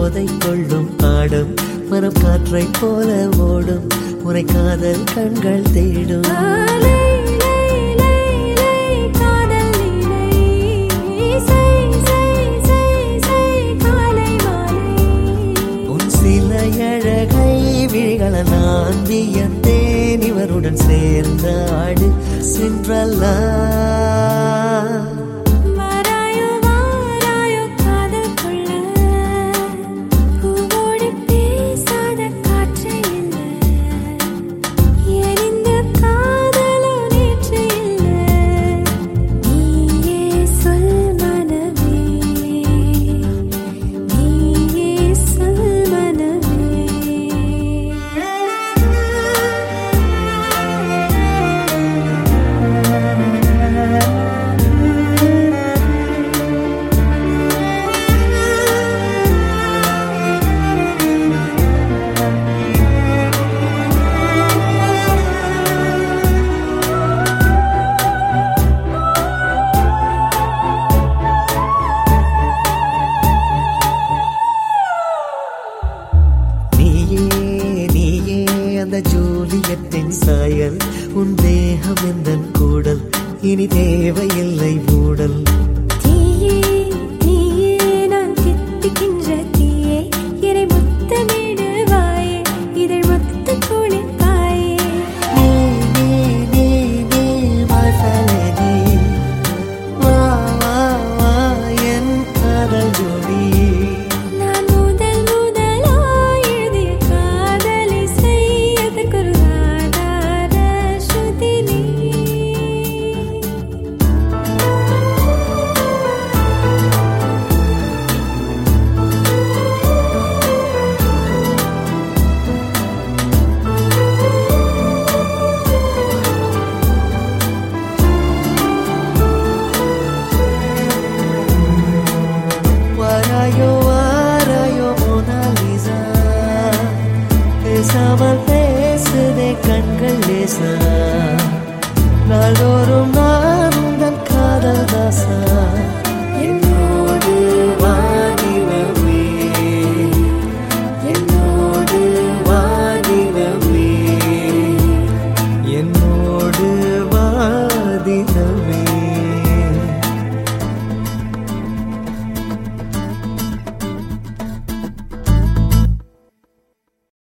போதை கொள்ளும் ஆடும் மரம் காற்றைப் போல ஓடும் உரை காதல் கண்கள் தேடும் லை, லை, லை, லை, காதல் லீலை. சை, சை, சை, சை, காலை மாலை. உன் சில அழகை விழிகள நான் வியந்தேன் இவருடன் சேர்ந்த ஆடு சென்றல்லா வாராயோ, வாராயோ, காதல் கொள்ள. பூவோடு பேசாத காற்று இல்ல. எரிந்த காதலோ நேற்று இல்ல. நீயே சொல் மனமே. நீயே சொல் நீயே நீயே அந்த ஜூலியத்தின் சாயல் உன் தேகம் எந்த கூடல் இனி தேவையில்லை மூடல் தீயே தீயே நான் தித்திக்கின்ற தீயே என்னை முத்தமிடுவாயே இதழ் மொத்த குளிப்பாயே நீ நீ நீ நீ my felony. வா வா வா என் காதல் ஜோடி நான் முதல் முதலாய் எழுதிய காதலை செய்யதற்கொரு ஆதார ஸ்ருதி நீ வாராயோ வாராயோ மோனாலிசா பேசாமல் பேசுதே கண்கள் லேசா